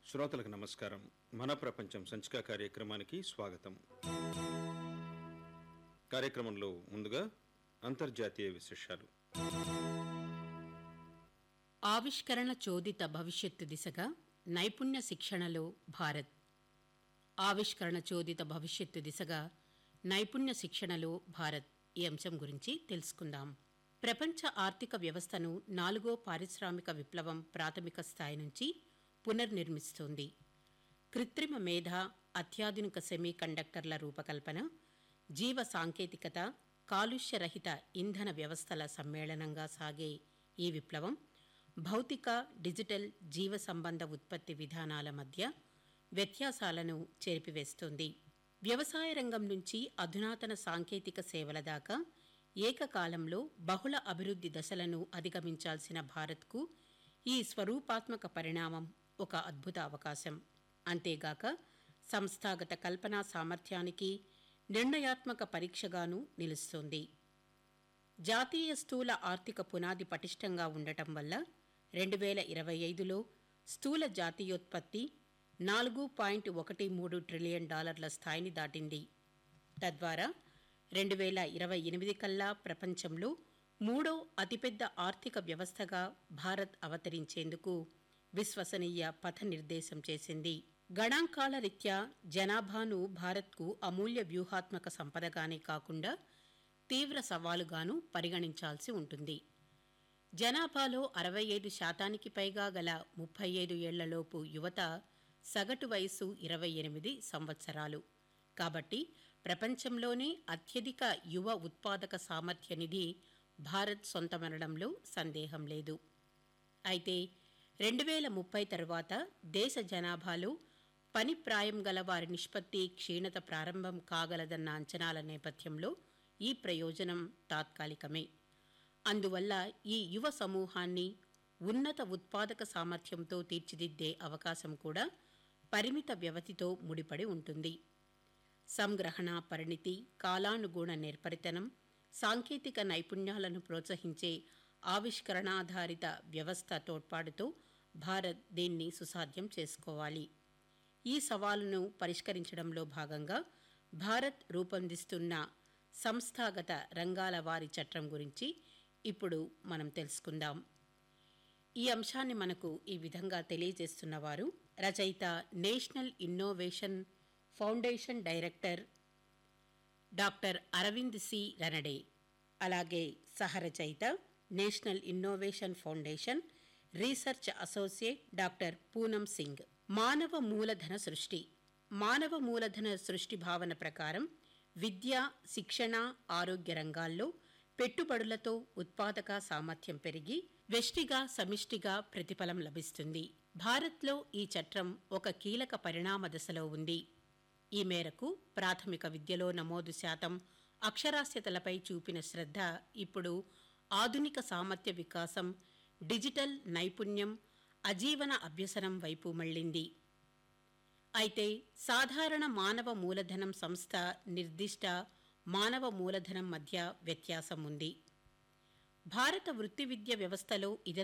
శ్రోతలకు నమస్కారం మన ప్రపంచం సంచిక కార్యక్రమానికి స్వాగతం కార్యక్రమంలో ముందుగా అంతర్జాతీయ విశేషాలు ఆవిష్కరణ చోదిత భవిష్యత్తు దిశగా నైపుణ్య శిక్షణలో భారత్ ఆవిష్కరణ చోదిత భవిష్యత్తు దిశగా నైపుణ్య శిక్షణలో భారత్ ఈ అంశం గురించి తెలుసుకుందాం ప్రపంచ ఆర్థిక వ్యవస్థను నాలుగో పారిశ్రామిక విప్లవం ప్రాథమిక స్థాయి నుంచి పునర్నిర్మిస్తోంది కృత్రిమ మేధ అత్యాధునిక సెమీ కండక్టర్ల రూపకల్పన జీవ సాంకేతికత కాలుష్యరహిత ఇంధన వ్యవస్థల సమ్మేళనంగా సాగే ఈ విప్లవం భౌతిక డిజిటల్ జీవ సంబంధ ఉత్పత్తి విధానాల మధ్య వ్యత్యాసాలను చెరిపివేస్తోంది వ్యవసాయ రంగం నుంచి అధునాతన సాంకేతిక సేవల దాకా ఏకకాలంలో బహుళ అభివృద్ధి దశలను అధిగమించాల్సిన భారత్కు ఈ స్వరూపాత్మక పరిణామం ఒక అద్భుత అవకాశం అంతేగాక సంస్థాగత కల్పనా సామర్థ్యానికి నిర్ణయాత్మక పరీక్షగాను నిలుస్తోంది జాతీయ స్థూల ఆర్థిక పునాది పటిష్టంగా ఉండటం వల్ల రెండు వేల ఇరవై ఐదులో స్థూల జాతీయోత్పత్తి నాలుగు పాయింట్ ఒకటి మూడు ట్రిలియన్ డాలర్ల స్థాయిని దాటింది తద్వారా రెండు వేల ఇరవై ఎనిమిది కల్లా ప్రపంచంలో మూడో అతిపెద్ద ఆర్థిక వ్యవస్థగా భారత్ అవతరించేందుకు విశ్వసనీయ పథ నిర్దేశం చేసింది గణాంకాల రీత్యా జనాభాను భారత్కు అమూల్య వ్యూహాత్మక సంపదగానే కాకుండా తీవ్ర సవాలుగాను పరిగణించాల్సి ఉంటుంది జనాభాలో అరవై ఐదు శాతానికి పైగా గల ముప్పై ఐదు ఏళ్లలోపు యువత సగటు వయస్సు ఇరవై ఎనిమిది సంవత్సరాలు కాబట్టి ప్రపంచంలోనే అత్యధిక యువ ఉత్పాదక సామర్థ్య నిధి భారత్ సొంతమనడంలో సందేహం లేదు అయితే రెండు వేల ముప్పై తరువాత దేశ జనాభాలో పని ప్రాయం గల వారి నిష్పత్తి క్షీణత ప్రారంభం కాగలదన్న అంచనాల నేపథ్యంలో ఈ ప్రయోజనం తాత్కాలికమే అందువల్ల ఈ యువ సమూహాన్ని ఉన్నత ఉత్పాదక సామర్థ్యంతో తీర్చిదిద్దే అవకాశం కూడా పరిమిత వ్యవధితో ముడిపడి ఉంటుంది సంగ్రహణ పరిణితి కాలానుగుణ నేర్పరితనం సాంకేతిక నైపుణ్యాలను ప్రోత్సహించే ఆవిష్కరణాధారిత వ్యవస్థ తోడ్పాటుతో భారత్ దీన్ని సుసాధ్యం చేసుకోవాలి ఈ సవాలును పరిష్కరించడంలో భాగంగా భారత్ రూపొందిస్తున్న సంస్థాగత రంగాల వారి చట్టం గురించి ఇప్పుడు మనం తెలుసుకుందాం ఈ అంశాన్ని మనకు ఈ విధంగా తెలియజేస్తున్నవారు రచయిత national innovation foundation director doctor Arvind C Ranade అలాగే సహరచయిత national innovation foundation research associate doctor Poonam Singh మానవ మూలధన సృష్టి మానవ మూలధన సృష్టి భావన ప్రకారం విద్య శిక్షణ ఆరోగ్య రంగాల్లో పెట్టుబడులతో ఉత్పాదక సామర్థ్యం పెరిగి వెష్టిగా సమిష్టిగా ప్రతిఫలం లభిస్తుంది భారత్లో ఈ చట్టం ఒక కీలక పరిణామ దశలో ఉంది ఈ మేరకు ప్రాథమిక విద్యలో నమోదు శాతం అక్షరాస్యతలపై చూపిన శ్రద్ధ ఇప్పుడు ఆధునిక సామర్థ్య వికాసం డిజిటల్ నైపుణ్యం అజీవన అభ్యసనం వైపు మళ్ళింది అయితే సాధారణ మానవ మూలధనం సంస్థ నిర్దిష్ట మానవ మూలధనం మధ్య వ్యత్యాసం ఉంది భారత వృత్తి విద్య వ్యవస్థలో ఇద